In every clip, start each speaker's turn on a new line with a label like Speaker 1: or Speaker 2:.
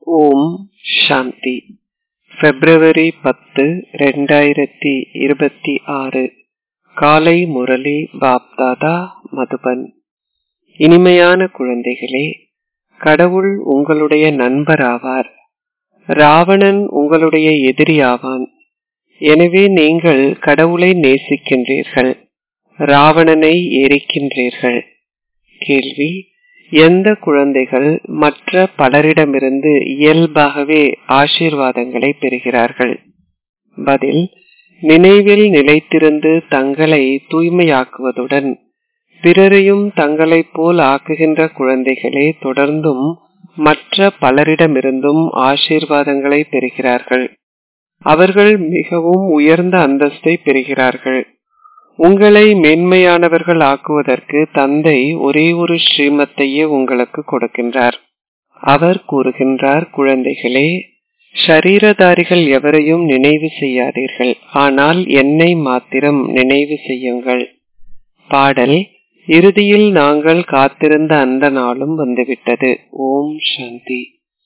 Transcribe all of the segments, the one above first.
Speaker 1: ஓம் சாந்தி பிப்ரவரி பத்து ரெண்டாயிரத்தி இருபத்தி ஆறு காலை முரளி பாப்தாதா மதுபன் இனிமையான குழந்தைகளே கடவுள் உங்களுடைய நண்பராவார் ராவணன் உங்களுடைய எதிரியாவான் எனவே நீங்கள் கடவுளை நேசிக்கின்றீர்கள் ராவணனை எரிக்கின்றீர்கள் கேள்வி எந்த குழந்தைகள் மற்ற பலரிடமிருந்து இயல்பாகவே ஆசீர்வாதங்களை பெறுகிறார்கள் பதில் நினைவில் நிலைத்திருந்து தங்களை தூய்மையாக்குவதுடன் பிறரையும் தங்களைப் போல் ஆக்குகின்ற குழந்தைகளே தொடர்ந்தும் மற்ற பலரிடமிருந்தும் ஆசீர்வாதங்களை பெறுகிறார்கள் அவர்கள் மிகவும் உயர்ந்த அந்தஸ்தை பெறுகிறார்கள் உங்களை மேன்மையானவர்கள் ஆக்குவதற்கு தந்தை ஒரே ஒரு ஸ்ரீமத்தையே உங்களுக்கு கொடுக்கின்றார் அவர் கூறுகின்றார் குழந்தைகளே ஷரீரதாரிகள் எவரையும் நினைவு செய்யாதீர்கள் ஆனால் என்னை மாத்திரம் நினைவு செய்யுங்கள் பாடல் இறுதியில் நாங்கள் காத்திருந்த அந்த நாளும் வந்துவிட்டது ஓம் சாந்தி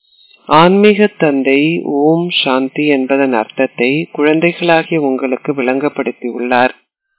Speaker 1: ஆன்மீக தந்தை ஓம் சாந்தி என்பதன் அர்த்தத்தை குழந்தைகளாகிய உங்களுக்கு விளங்கப்படுத்தியுள்ளார்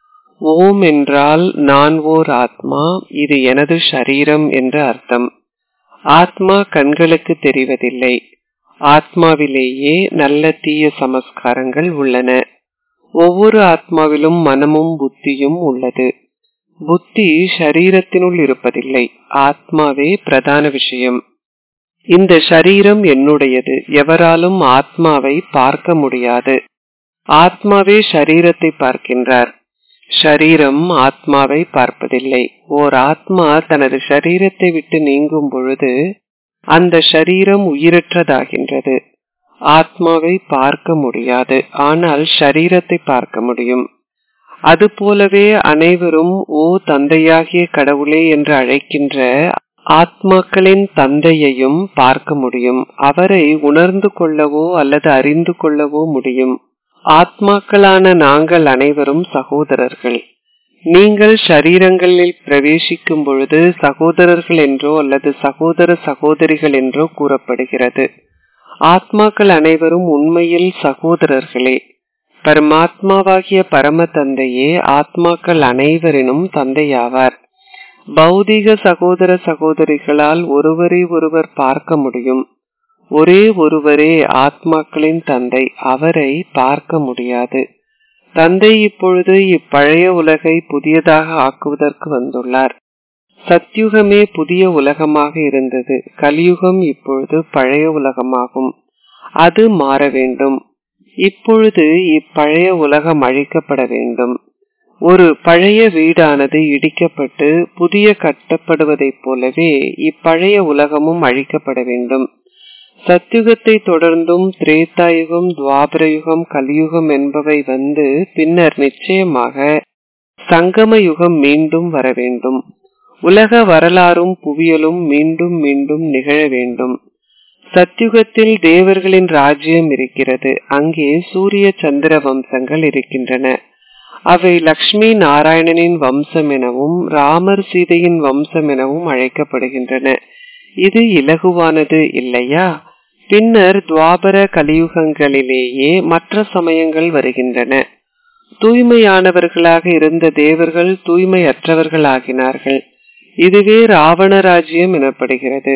Speaker 1: ஓம் என்றால் நான் ஓர் ஆத்மா இது எனது ஷரீரம் என்று அர்த்தம் ஆத்மா கண்களுக்கு தெரிவதில்லை ஆத்மாவிலேயே நல்ல தீய சமஸ்காரங்கள் உள்ளன ஒவ்வொரு ஆத்மாவிலும் மனமும் புத்தியும் உள்ளது புத்தி ஷரீரத்தினுள் இருப்பதில்லை ஆத்மாவே பிரதான விஷயம் இந்த ஷரீரம் என்னுடையது எவராலும் ஆத்மாவை பார்க்க முடியாது ஆத்மாவே ஷரீரத்தை பார்க்கின்றார் ஷரீரம் ஆத்மாவை பார்ப்பதில்லை ஓர் ஆத்மா தனது ஷரீரத்தை விட்டு நீங்கும் பொழுது அந்த ஷரீரம் உயிரற்றதாகின்றது ஆத்மாவை பார்க்க முடியாது ஆனால் ஷரீரத்தை பார்க்க முடியும் அதுபோலவே அனைவரும் ஓ தந்தையாகிய கடவுளே என்று அழைக்கின்ற ஆத்மாக்களின் தந்தையையும் பார்க்க முடியும் அவரை உணர்ந்து கொள்ளவோ அல்லது அறிந்து கொள்ளவோ முடியும் ஆத்மாக்களான நாங்கள் அனைவரும் சகோதரர்கள் நீங்கள் ஷரீரங்களில் பிரவேசிக்கும் பொழுது சகோதரர்கள் என்றோ அல்லது சகோதர சகோதரிகள் என்றோ கூறப்படுகிறது ஆத்மாக்கள் அனைவரும் உண்மையில் சகோதரர்களே பரமாத்மாவாகிய பரம தந்தையே ஆத்மாக்கள் அனைவரினும் தந்தையாவார் பௌதிக சகோதர சகோதரிகளால் ஒருவரை ஒருவர் பார்க்க முடியும் ஒரே ஒருவரே ஆத்மாக்களின் தந்தை அவரை பார்க்க முடியாது தந்தை இப்பொழுது இப்பழைய உலகை புதியதாக ஆக்குவதற்கு வந்துள்ளார் சத்யுகமே புதிய உலகமாக இருந்தது கலியுகம் இப்பொழுது பழைய உலகமாகும் அது மாற வேண்டும் இப்பொழுது இப்பழைய உலகம் அழிக்கப்பட வேண்டும் ஒரு பழைய வீடானது இடிக்கப்பட்டு புதிய கட்டப்படுவதைப் போலவே இப்பழைய உலகமும் அழிக்கப்பட வேண்டும் சத்யுகத்தை தொடர்ந்தும் திரேதாயுகம் துவாபரயுகம் கலியுகம் என்பவை வந்து பின்னர் நிச்சயமாக சங்கம யுகம் மீண்டும் வர வேண்டும் உலக வரலாறும் புவியலும் மீண்டும் மீண்டும் நிகழ வேண்டும் சத்யுகத்தில் தேவர்களின் ராஜ்யம் இருக்கிறது அங்கே சூரிய சந்திர வம்சங்கள் இருக்கின்றன அவை லக்ஷ்மி நாராயணனின் வம்சம் எனவும் ராமர் சீதையின் வம்சம் எனவும் அழைக்கப்படுகின்றன இது இலகுவானது இல்லையா பின்னர் துவாபர கலியுகங்களிலேயே மற்ற சமயங்கள் வருகின்றன தூய்மையானவர்களாக இருந்த தேவர்கள் தூய்மையற்றவர்கள் ஆகினார்கள் இதுவே ராவண ராஜ்யம் எனப்படுகிறது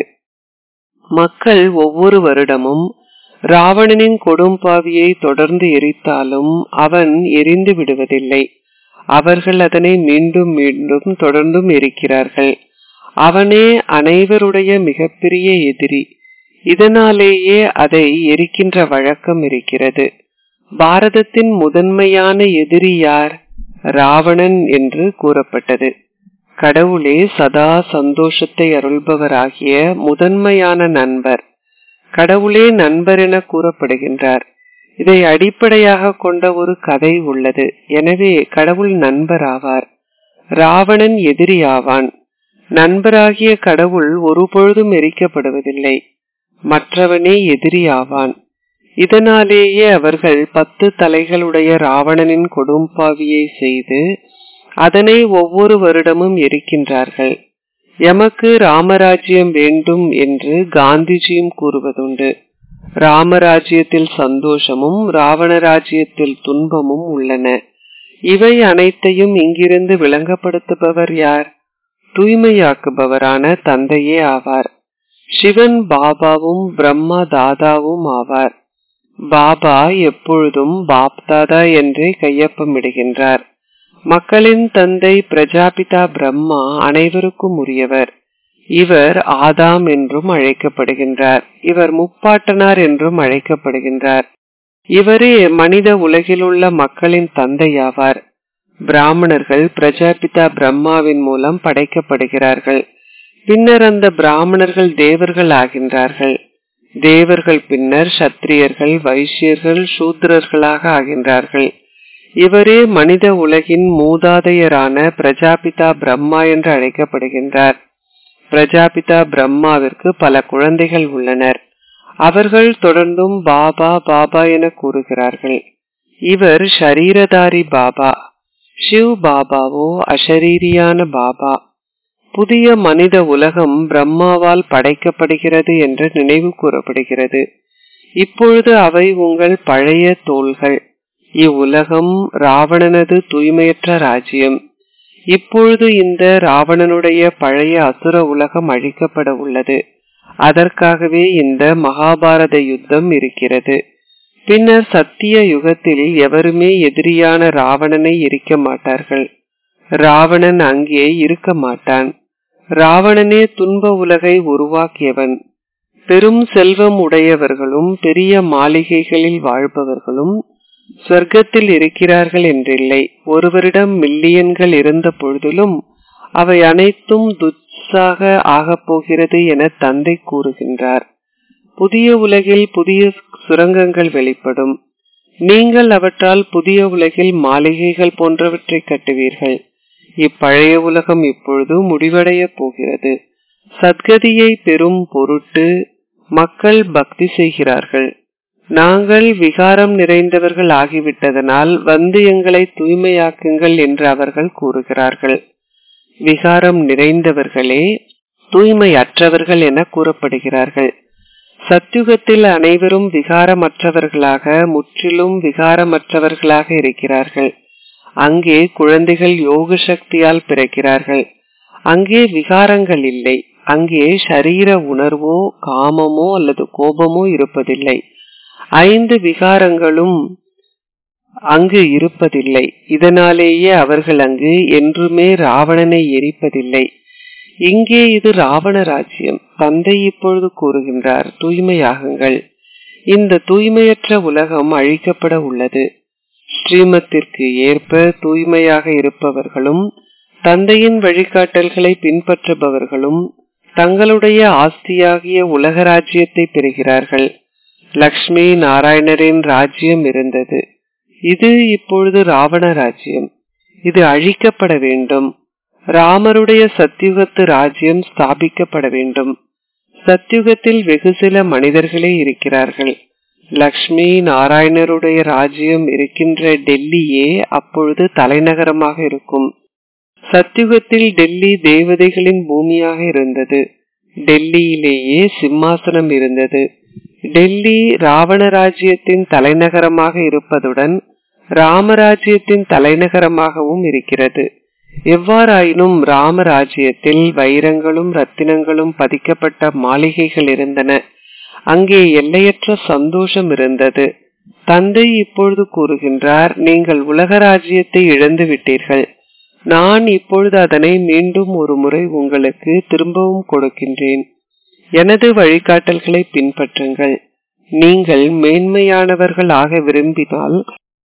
Speaker 1: மக்கள் ஒவ்வொரு வருடமும் ராவணனின் கொடும்பாவியை தொடர்ந்து எரித்தாலும் அவன் எரிந்து விடுவதில்லை அவர்கள் அதனை மீண்டும் மீண்டும் தொடர்ந்தும் எரிக்கிறார்கள் அவனே அனைவருடைய மிகப்பெரிய எதிரி இதனாலேயே அதை எரிக்கின்ற வழக்கம் இருக்கிறது பாரதத்தின் முதன்மையான எதிரி யார் ராவணன் என்று கூறப்பட்டது கடவுளே சதா சந்தோஷத்தை அருள்பவராகிய முதன்மையான நண்பர் கடவுளே நண்பர் என கூறப்படுகின்றார் இதை அடிப்படையாக கொண்ட ஒரு கதை உள்ளது எனவே கடவுள் நண்பர் ஆவார் ராவணன் எதிரி ஆவான் நண்பராகிய கடவுள் ஒருபொழுதும் எரிக்கப்படுவதில்லை மற்றவனே எதிரி ஆவான் இதனாலேயே அவர்கள் பத்து தலைகளுடைய ராவணனின் கொடும்பாவியை செய்து அதனை ஒவ்வொரு வருடமும் எரிக்கின்றார்கள் எமக்கு ராமராஜ்யம் வேண்டும் என்று காந்திஜியும் கூறுவதுண்டு ராமராஜ்யத்தில் சந்தோஷமும் ராவண ராஜ்யத்தில் துன்பமும் உள்ளன இவை அனைத்தையும் இங்கிருந்து விளங்கப்படுத்துபவர் யார் தூய்மையாக்குபவரான தந்தையே ஆவார் சிவன் பாபாவும் பிரம்மா தாதாவும் ஆவார் பாபா எப்பொழுதும் பாப்தாதா என்றே கையொப்பமிடுகின்றார் மக்களின் தந்தை பிரஜாபிதா பிரம்மா அனைவருக்கும் உரியவர் இவர் ஆதாம் என்றும் அழைக்கப்படுகின்றார் இவர் முப்பாட்டனார் என்றும் அழைக்கப்படுகின்றார் இவரே மனித உலகிலுள்ள மக்களின் தந்தையாவார் பிராமணர்கள் பிரஜாபிதா பிரம்மாவின் மூலம் படைக்கப்படுகிறார்கள் பின்னர் அந்த பிராமணர்கள் தேவர்கள் ஆகின்றார்கள் தேவர்கள் பின்னர் சத்திரியர்கள் வைசியர்கள் சூத்திரர்களாக ஆகின்றார்கள் இவரே மனித உலகின் மூதாதையரான பிரஜாபிதா பிரம்மா என்று அழைக்கப்படுகின்றார் பிரஜாபிதா பிரம்மாவிற்கு பல குழந்தைகள் உள்ளனர் அவர்கள் தொடர்ந்தும் பாபா பாபா என கூறுகிறார்கள் இவர் ஷரீரதாரி பாபா ஷிவ் பாபாவோ அஷரீரியான பாபா புதிய மனித உலகம் பிரம்மாவால் படைக்கப்படுகிறது என்று நினைவு கூறப்படுகிறது இப்பொழுது அவை உங்கள் பழைய தோள்கள் இவ்வுலகம் ராவணனது தூய்மையற்ற ராஜ்யம் இப்பொழுது இந்த ராவணனுடைய பழைய அசுர உலகம் அழிக்கப்பட உள்ளது அதற்காகவே இந்த மகாபாரத யுத்தம் இருக்கிறது பின்னர் சத்திய யுகத்தில் எவருமே எதிரியான ராவணனை எரிக்க மாட்டார்கள் ராவணன் அங்கே இருக்க மாட்டான் ராவணனே துன்ப உலகை உருவாக்கியவன் பெரும் செல்வம் உடையவர்களும் பெரிய மாளிகைகளில் வாழ்பவர்களும் சொர்க்கத்தில் இருக்கிறார்கள் என்றில்லை ஒருவரிடம் மில்லியன்கள் இருந்த பொழுதிலும் அவை அனைத்தும் துச்சாக ஆகப் போகிறது என தந்தை கூறுகின்றார் புதிய உலகில் புதிய சுரங்கங்கள் வெளிப்படும் நீங்கள் அவற்றால் புதிய உலகில் மாளிகைகள் போன்றவற்றை கட்டுவீர்கள் இப்பழைய உலகம் இப்பொழுது முடிவடைய போகிறது சத்கதியை பெறும் பொருட்டு மக்கள் பக்தி செய்கிறார்கள் நாங்கள் விகாரம் நிறைந்தவர்கள் ஆகிவிட்டதனால் வந்து எங்களை தூய்மையாக்குங்கள் என்று அவர்கள் கூறுகிறார்கள் விகாரம் நிறைந்தவர்களே தூய்மையற்றவர்கள் என கூறப்படுகிறார்கள் சத்யுகத்தில் அனைவரும் விகாரமற்றவர்களாக முற்றிலும் விகாரமற்றவர்களாக இருக்கிறார்கள் அங்கே குழந்தைகள் யோக சக்தியால் பிறக்கிறார்கள் அங்கே விகாரங்கள் இல்லை அங்கே சரீர உணர்வோ காமமோ அல்லது கோபமோ இருப்பதில்லை ஐந்து விகாரங்களும் அங்கு இருப்பதில்லை இதனாலேயே அவர்கள் அங்கு என்றுமே ராவணனை எரிப்பதில்லை இங்கே இது ராவண ராஜ்யம் தந்தை இப்பொழுது கூறுகின்றார் தூய்மையாகுங்கள் இந்த தூய்மையற்ற உலகம் அழிக்கப்பட உள்ளது ஸ்ரீமத்திற்கு ஏற்ப தூய்மையாக இருப்பவர்களும் தந்தையின் வழிகாட்டல்களை பின்பற்றுபவர்களும் தங்களுடைய ஆஸ்தியாகிய உலக ராஜ்யத்தை பெறுகிறார்கள் லக்ஷ்மி நாராயணரின் ராஜ்யம் இருந்தது இது இப்பொழுது ராவண ராஜ்யம் இது அழிக்கப்பட வேண்டும் ராமருடைய சத்யுகத்து ராஜ்யம் ஸ்தாபிக்கப்பட வேண்டும் சத்யுகத்தில் வெகு சில மனிதர்களே இருக்கிறார்கள் லக்ஷ்மி நாராயணருடைய ராஜ்யம் இருக்கின்ற டெல்லியே அப்பொழுது தலைநகரமாக இருக்கும் சத்யுகத்தில் டெல்லி தேவதைகளின் பூமியாக இருந்தது டெல்லியிலேயே சிம்மாசனம் இருந்தது டெல்லி ராவண ராஜ்யத்தின் தலைநகரமாக இருப்பதுடன் ராமராஜ்யத்தின் தலைநகரமாகவும் இருக்கிறது எவ்வாறாயினும் ராமராஜ்யத்தில் வைரங்களும் ரத்தினங்களும் பதிக்கப்பட்ட மாளிகைகள் இருந்தன அங்கே எல்லையற்ற சந்தோஷம் இருந்தது தந்தை இப்பொழுது கூறுகின்றார் நீங்கள் உலக ராஜ்யத்தை இழந்து விட்டீர்கள் நான் இப்பொழுது அதனை மீண்டும் ஒரு முறை உங்களுக்கு திரும்பவும் கொடுக்கின்றேன் எனது வழிகாட்டல்களை பின்பற்றுங்கள் நீங்கள் மேன்மையானவர்கள் ஆக விரும்பினால்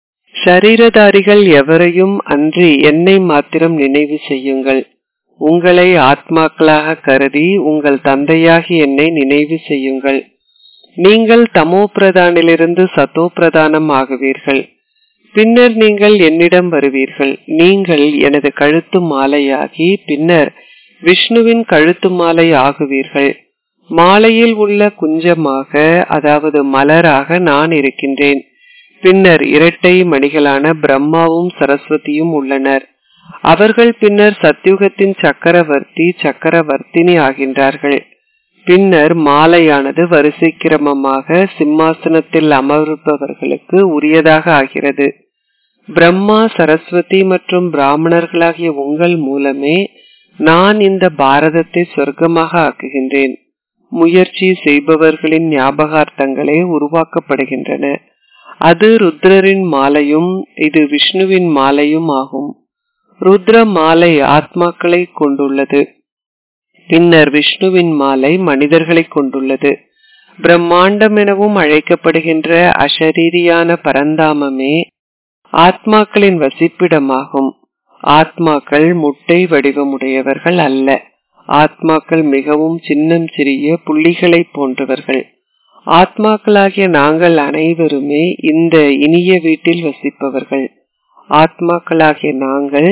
Speaker 1: சரீரதாரிகள் எவரையும் அன்றி என்னை மாத்திரம் நினைவு செய்யுங்கள் உங்களை ஆத்மாக்களாக கருதி உங்கள் தந்தையாகி என்னை நினைவு செய்யுங்கள் நீங்கள் தமோ பிரதானிலிருந்து சத்தோ பிரதானம் ஆகுவீர்கள் பின்னர் நீங்கள் என்னிடம் வருவீர்கள் நீங்கள் எனது கழுத்து மாலையாகி பின்னர் விஷ்ணுவின் கழுத்து மாலை ஆகுவீர்கள் மாலையில் உள்ள குஞ்சமாக அதாவது மலராக நான் இருக்கின்றேன் பின்னர் இரட்டை மணிகளான பிரம்மாவும் சரஸ்வதியும் உள்ளனர் அவர்கள் பின்னர் சத்யுகத்தின் சக்கரவர்த்தி சக்கரவர்த்தினி ஆகின்றார்கள் பின்னர் மாலையானது வரிசை கிரமமாக சிம்மாசனத்தில் அமர்பவர்களுக்கு உரியதாக ஆகிறது பிரம்மா சரஸ்வதி மற்றும் பிராமணர்களாகிய உங்கள் மூலமே நான் இந்த பாரதத்தை சொர்க்கமாக ஆக்குகின்றேன் முயற்சி செய்பவர்களின் ஞாபகார்த்தங்களே உருவாக்கப்படுகின்றன அது ருத்ரரின் மாலையும் இது விஷ்ணுவின் மாலையும் ஆகும் ருத்ர மாலை ஆத்மாக்களை கொண்டுள்ளது பின்னர் விஷ்ணுவின் மாலை மனிதர்களை கொண்டுள்ளது பிரம்மாண்டம் எனவும் அழைக்கப்படுகின்ற அஷரீரியான பரந்தாமமே ஆத்மாக்களின் வசிப்பிடமாகும் ஆத்மாக்கள் முட்டை வடிவமுடையவர்கள் அல்ல ஆத்மாக்கள் மிகவும் சின்னம் சிறிய புள்ளிகளை போன்றவர்கள் ஆத்மாக்களாகிய நாங்கள் அனைவருமே இந்த இனிய வீட்டில் வசிப்பவர்கள் ஆத்மாக்களாகிய நாங்கள்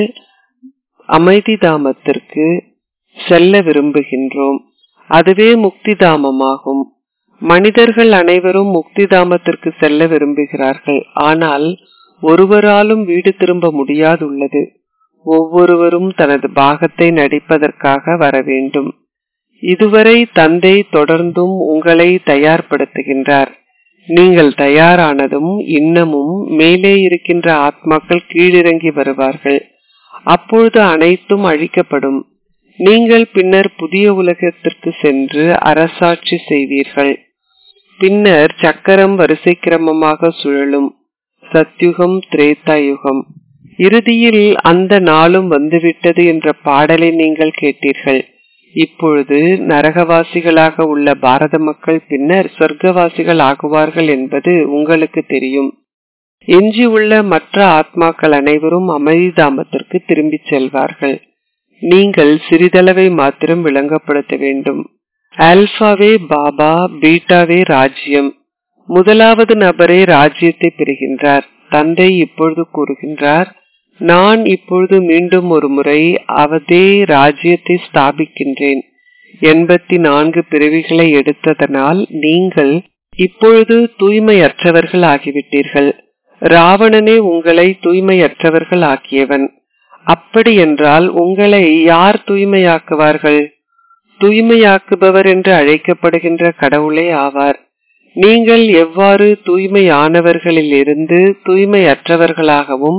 Speaker 1: அமைதி தாமத்திற்கு செல்ல விரும்புகின்றோம் அதுவே முக்தி தாமமாகும் மனிதர்கள் அனைவரும் முக்தி தாமத்திற்கு செல்ல விரும்புகிறார்கள் ஆனால் ஒருவராலும் வீடு திரும்ப முடியாதுள்ளது ஒவ்வொருவரும் தனது பாகத்தை நடிப்பதற்காக வர வேண்டும் இதுவரை தந்தை தொடர்ந்தும் உங்களை தயார்படுத்துகின்றார் நீங்கள் தயாரானதும் இன்னமும் மேலே இருக்கின்ற ஆத்மாக்கள் கீழிறங்கி வருவார்கள் அப்பொழுது அனைத்தும் அழிக்கப்படும் நீங்கள் பின்னர் புதிய உலகத்திற்கு சென்று அரசாட்சி செய்வீர்கள் பின்னர் சக்கரம் வரிசை கிரமமாக சுழலும் சத்யுகம் திரேதா யுகம் இறுதியில் அந்த நாளும் வந்துவிட்டது என்ற பாடலை நீங்கள் கேட்டீர்கள் இப்பொழுது நரகவாசிகளாக உள்ள பாரத மக்கள் பின்னர் சொர்க்கவாசிகள் ஆகுவார்கள் என்பது உங்களுக்கு தெரியும் எஞ்சியுள்ள மற்ற ஆத்மாக்கள் அனைவரும் அமைதிதாமத்திற்கு திரும்பிச் செல்வார்கள் நீங்கள் சிறிதளவை மாத்திரம் விளங்கப்படுத்த வேண்டும் ஆல்பாவே பாபா பீட்டாவே ராஜ்யம் முதலாவது நபரே ராஜ்யத்தை பெறுகின்றார் தந்தை இப்பொழுது கூறுகின்றார் நான் இப்பொழுது மீண்டும் ஒரு முறை அவதே ராஜ்யத்தை ஸ்தாபிக்கின்றேன் எண்பத்தி நான்கு பிறவிகளை எடுத்ததனால் நீங்கள் இப்பொழுது தூய்மையற்றவர்கள் ஆகிவிட்டீர்கள் ராவணனே உங்களை தூய்மையற்றவர்கள் ஆக்கியவன் அப்படி என்றால் உங்களை யார் தூய்மையாக்குவார்கள் தூய்மையாக்குபவர் என்று அழைக்கப்படுகின்ற கடவுளே ஆவார் நீங்கள் எவ்வாறு தூய்மையானவர்களிலிருந்து தூய்மையற்றவர்களாகவும்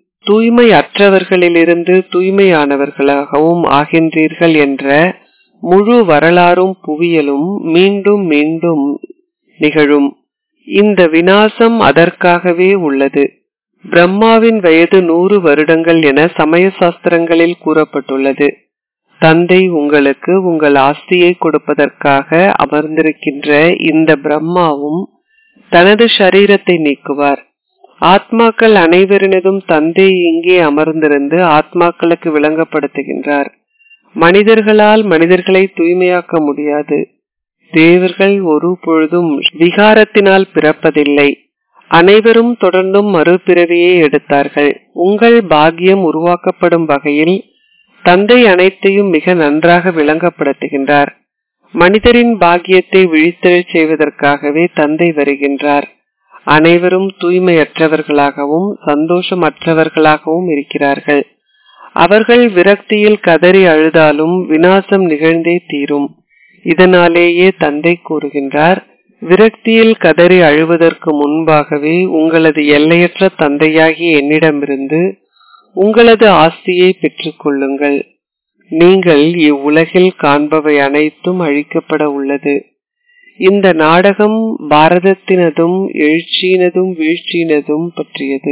Speaker 1: தூய்மையற்றவர்களிலிருந்து தூய்மையானவர்களாகவும் ஆகின்றீர்கள் என்ற முழு வரலாறும் புவியலும் மீண்டும் மீண்டும் நிகழும் இந்த வினாசம் அதற்காகவே உள்ளது பிரம்மாவின் வயது நூறு வருடங்கள் என சமய சாஸ்திரங்களில் கூறப்பட்டுள்ளது தந்தை உங்களுக்கு உங்கள் ஆஸ்தியை கொடுப்பதற்காக அமர்ந்திருக்கின்ற இந்த பிரம்மாவும் தனது சரீரத்தை நீக்குவார் ஆத்மாக்கள் அனைவரினதும் தந்தை இங்கே அமர்ந்திருந்து ஆத்மாக்களுக்கு விளங்கப்படுத்துகின்றார் மனிதர்களால் மனிதர்களை தூய்மையாக்க முடியாது தேவர்கள் ஒரு பொழுதும் விகாரத்தினால் பிறப்பதில்லை அனைவரும் தொடர்ந்தும் மறுபிறவியை எடுத்தார்கள் உங்கள் பாக்கியம் உருவாக்கப்படும் வகையில் தந்தை அனைத்தையும் மிக நன்றாக விளங்கப்படுத்துகின்றார் மனிதரின் பாக்கியத்தை விழித்தெழச் செய்வதற்காகவே தந்தை வருகின்றார் அனைவரும் தூய்மையற்றவர்களாகவும் சந்தோஷமற்றவர்களாகவும் இருக்கிறார்கள் அவர்கள் விரக்தியில் கதறி அழுதாலும் வினாசம் நிகழ்ந்தே தீரும் இதனாலேயே தந்தை கூறுகின்றார் விரக்தியில் கதறி அழுவதற்கு முன்பாகவே உங்களது எல்லையற்ற தந்தையாகிய என்னிடமிருந்து உங்களது ஆஸ்தியை பெற்றுக் கொள்ளுங்கள் நீங்கள் இவ்வுலகில் காண்பவை அனைத்தும் அழிக்கப்பட உள்ளது இந்த நாடகம் பாரதத்தினதும் எழுச்சியினதும் வீழ்ச்சியினதும் பற்றியது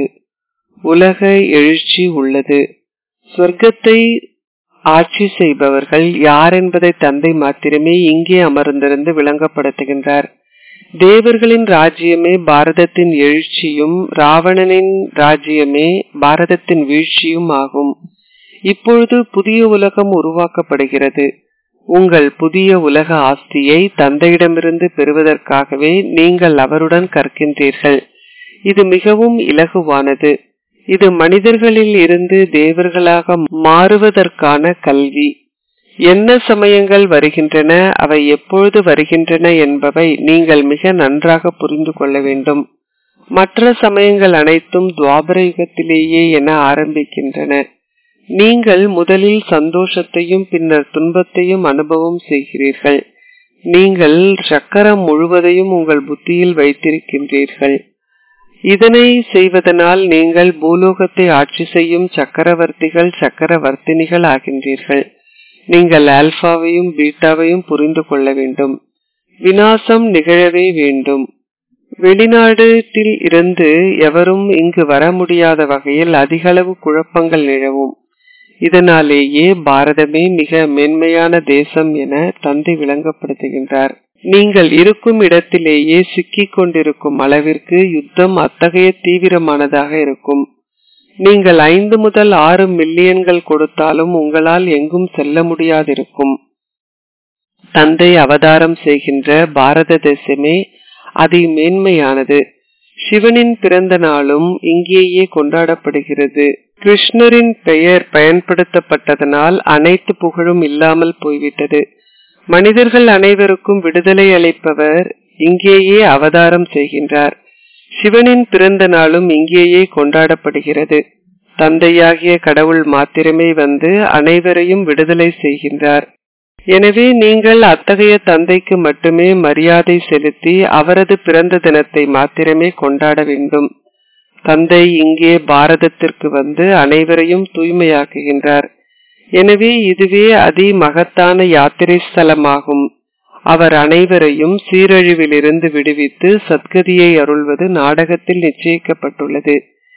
Speaker 1: உலக எழுச்சி உள்ளது சொர்க்கத்தை ஆட்சி செய்பவர்கள் யார் என்பதை தந்தை மாத்திரமே இங்கே அமர்ந்திருந்து விளங்கப்படுத்துகின்றார் தேவர்களின் ராஜ்யமே பாரதத்தின் எழுச்சியும் ராவணனின் ராஜ்யமே பாரதத்தின் வீழ்ச்சியும் ஆகும் இப்பொழுது புதிய உலகம் உருவாக்கப்படுகிறது உங்கள் புதிய உலக ஆஸ்தியை தந்தையிடமிருந்து பெறுவதற்காகவே நீங்கள் அவருடன் கற்கின்றீர்கள் இது மிகவும் இலகுவானது இது மனிதர்களில் இருந்து தேவர்களாக மாறுவதற்கான கல்வி என்ன சமயங்கள் வருகின்றன அவை எப்பொழுது வருகின்றன என்பவை நீங்கள் மிக நன்றாக புரிந்து கொள்ள வேண்டும் மற்ற சமயங்கள் அனைத்தும் துவாபர யுகத்திலேயே என ஆரம்பிக்கின்றன நீங்கள் முதலில் சந்தோஷத்தையும் பின்னர் துன்பத்தையும் அனுபவம் செய்கிறீர்கள் நீங்கள் சக்கரம் முழுவதையும் உங்கள் புத்தியில் வைத்திருக்கின்றீர்கள் இதனை செய்வதனால் நீங்கள் பூலோகத்தை ஆட்சி செய்யும் சக்கரவர்த்திகள் சக்கரவர்த்தினிகள் ஆகின்றீர்கள் நீங்கள் ஆல்பாவையும் பீட்டாவையும் புரிந்து கொள்ள வேண்டும் வினாசம் நிகழவே வேண்டும் வெளிநாட்டில் இருந்து எவரும் இங்கு வர முடியாத வகையில் அதிகளவு குழப்பங்கள் நிலவும் இதனாலேயே பாரதமே மிக மேன்மையான தேசம் என தந்தை விளங்கப்படுத்துகின்றார் நீங்கள் இருக்கும் இடத்திலேயே சிக்கிக் கொண்டிருக்கும் அளவிற்கு யுத்தம் அத்தகைய தீவிரமானதாக இருக்கும் நீங்கள் ஐந்து முதல் ஆறு மில்லியன்கள் கொடுத்தாலும் உங்களால் எங்கும் செல்ல முடியாதிருக்கும் தந்தை அவதாரம் செய்கின்ற பாரத தேசமே அதி மேன்மையானது சிவனின் பிறந்த நாளும் இங்கேயே கொண்டாடப்படுகிறது கிருஷ்ணரின் பெயர் பயன்படுத்தப்பட்டதனால் அனைத்து புகழும் இல்லாமல் போய்விட்டது மனிதர்கள் அனைவருக்கும் விடுதலை அளிப்பவர் இங்கேயே அவதாரம் செய்கின்றார் சிவனின் பிறந்த நாளும் இங்கேயே கொண்டாடப்படுகிறது தந்தையாகிய கடவுள் மாத்திரமே வந்து அனைவரையும் விடுதலை செய்கின்றார் எனவே நீங்கள் அத்தகைய தந்தைக்கு மட்டுமே மரியாதை செலுத்தி அவரது பிறந்த தினத்தை மாத்திரமே கொண்டாட வேண்டும் தந்தை இங்கே பாரதத்திற்கு வந்து அனைவரையும் தூய்மையாக்குகின்றார் எனவே இதுவே அதி மகத்தான யாத்திரை ஸ்தலமாகும் அவர் அனைவரையும் சீரழிவிலிருந்து விடுவித்து சத்கதியை அருள்வது நாடகத்தில் நிச்சயிக்கப்பட்டுள்ளது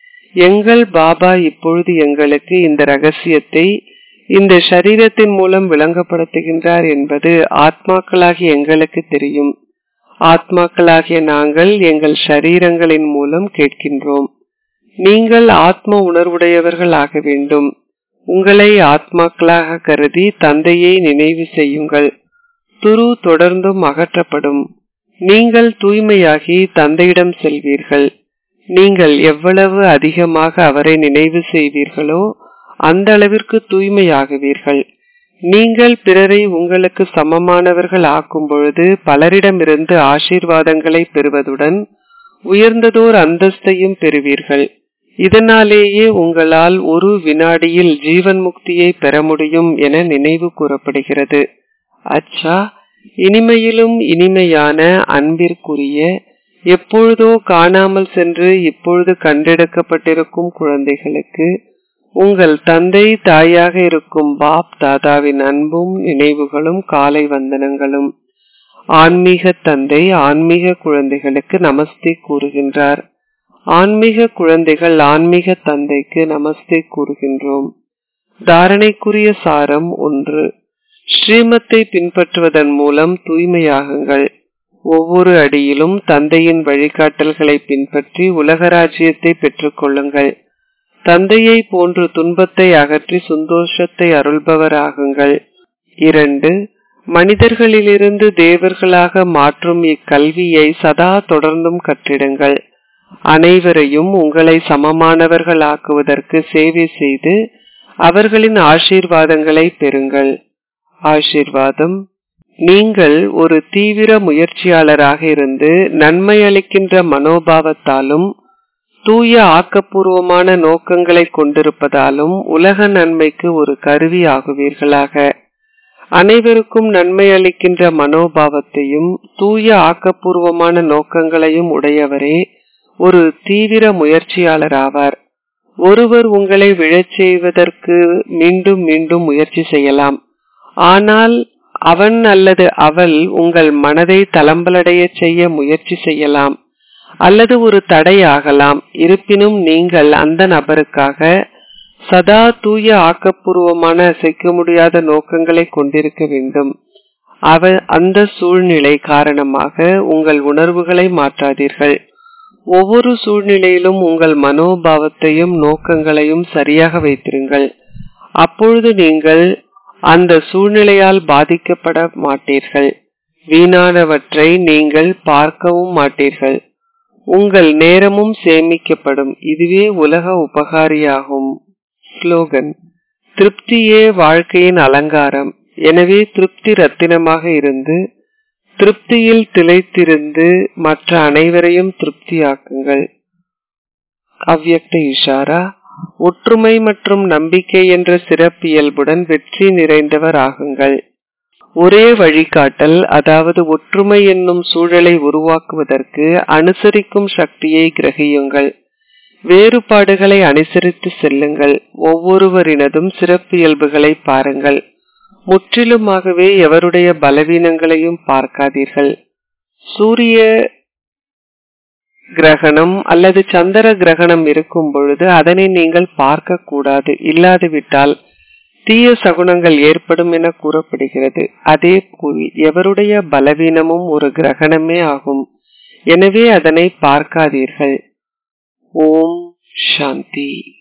Speaker 1: எங்கள் பாபா இப்பொழுது எங்களுக்கு இந்த ரகசியத்தை இந்த சரீரத்தின் மூலம் விளங்கப்படுத்துகின்றார் என்பது ஆத்மாக்களாகிய எங்களுக்கு தெரியும் ஆத்மாக்களாகிய நாங்கள் எங்கள் சரீரங்களின் மூலம் கேட்கின்றோம் நீங்கள் ஆத்ம உணர்வுடையவர்கள் ஆக வேண்டும் உங்களை ஆத்மாக்களாக கருதி தந்தையை நினைவு செய்யுங்கள் துரு தொடர்ந்தும் அகற்றப்படும் நீங்கள் தூய்மையாகி தந்தையிடம் செல்வீர்கள் நீங்கள் எவ்வளவு அதிகமாக அவரை நினைவு செய்வீர்களோ அந்த அளவிற்கு தூய்மையாகுவீர்கள் நீங்கள் பிறரை உங்களுக்கு சமமானவர்கள் ஆக்கும் பொழுது பலரிடமிருந்து ஆசீர்வாதங்களை பெறுவதுடன் உயர்ந்ததோர் அந்தஸ்தையும் பெறுவீர்கள் இதனாலேயே உங்களால் ஒரு வினாடியில் ஜீவன் முக்தியை பெற முடியும் என நினைவு கூறப்படுகிறது அச்சா இனிமையிலும் இனிமையான அன்பிற்குரிய எப்பொழுதோ காணாமல் சென்று இப்பொழுது கண்டெடுக்கப்பட்டிருக்கும் குழந்தைகளுக்கு உங்கள் தந்தை தாயாக இருக்கும் பாப் தாதாவின் அன்பும் நினைவுகளும் காலை வந்தனங்களும் ஆன்மீக தந்தை ஆன்மீக குழந்தைகளுக்கு நமஸ்தே கூறுகின்றார் ஆன்மீக குழந்தைகள் ஆன்மீக தந்தைக்கு நமஸ்தே கூறுகின்றோம் தாரணைக்குரிய சாரம் ஒன்று ஸ்ரீமத்தை பின்பற்றுவதன் மூலம் தூய்மையாகுங்கள் ஒவ்வொரு அடியிலும் தந்தையின் வழிகாட்டல்களை பின்பற்றி உலக ராஜ்யத்தை பெற்றுக் கொள்ளுங்கள் தந்தையை போன்று துன்பத்தை அகற்றி சந்தோஷத்தை அருள்பவராகுங்கள் இரண்டு மனிதர்களிலிருந்து தேவர்களாக மாற்றும் இக்கல்வியை சதா தொடர்ந்தும் கற்றிடுங்கள் அனைவரையும் உங்களை சமமானவர்கள் ஆக்குவதற்கு சேவை செய்து அவர்களின் ஆசீர்வாதங்களை பெறுங்கள் ஆசீர்வாதம் நீங்கள் ஒரு தீவிர முயற்சியாளராக இருந்து நன்மை அளிக்கின்ற மனோபாவத்தாலும் தூய ஆக்கப்பூர்வமான நோக்கங்களை கொண்டிருப்பதாலும் உலக நன்மைக்கு ஒரு கருவி ஆகுவீர்களாக அனைவருக்கும் நன்மை அளிக்கின்ற மனோபாவத்தையும் தூய ஆக்கப்பூர்வமான நோக்கங்களையும் உடையவரே ஒரு தீவிர முயற்சியாளர் ஆவார் ஒருவர் உங்களை விழச் செய்வதற்கு மீண்டும் மீண்டும் முயற்சி செய்யலாம் ஆனால் அவன் அல்லது அவள் உங்கள் மனதை தளம்பலடைய செய்ய முயற்சி செய்யலாம் அல்லது ஒரு தடையாகலாம் இருப்பினும் நீங்கள் அந்த நபருக்காக சதா தூய ஆக்கப்பூர்வமான அசைக்க முடியாத நோக்கங்களை கொண்டிருக்க வேண்டும் அவ அந்த சூழ்நிலை காரணமாக உங்கள் உணர்வுகளை மாற்றாதீர்கள் ஒவ்வொரு சூழ்நிலையிலும் உங்கள் மனோபாவத்தையும் நோக்கங்களையும் சரியாக வைத்திருங்கள் அப்பொழுது நீங்கள் அந்த சூழ்நிலையால் பாதிக்கப்பட மாட்டீர்கள் வீணானவற்றை நீங்கள் பார்க்கவும் மாட்டீர்கள் உங்கள் நேரமும் சேமிக்கப்படும் இதுவே உலக உபகாரியாகும் ஸ்லோகன் திருப்தியே வாழ்க்கையின் அலங்காரம் எனவே திருப்தி ரத்தினமாக இருந்து திருப்தியில் திளைத்திருந்து மற்ற அனைவரையும் திருப்தியாக்குங்கள் அவ்யக்த இஷாரா ஒற்றுமை மற்றும் நம்பிக்கை என்ற சிறப்பியல்புடன் வெற்றி நிறைந்தவர் ஆகுங்கள் ஒரே வழிகாட்டல் அதாவது ஒற்றுமை என்னும் சூழலை உருவாக்குவதற்கு அனுசரிக்கும் சக்தியை கிரகியுங்கள் வேறுபாடுகளை அனுசரித்து செல்லுங்கள் ஒவ்வொருவரினதும் சிறப்பியல்புகளை பாருங்கள் முற்றிலுமாகவே எவருடைய பலவீனங்களையும் பார்க்காதீர்கள் சூரிய கிரகணம் அல்லது சந்திர கிரகணம் இருக்கும் பொழுது அதனை நீங்கள் பார்க்க கூடாது இல்லாதுவிட்டால் தீய சகுனங்கள் ஏற்படும் என கூறப்படுகிறது அதே போல் எவருடைய பலவீனமும் ஒரு கிரகணமே ஆகும் எனவே அதனை பார்க்காதீர்கள் ஓம் சாந்தி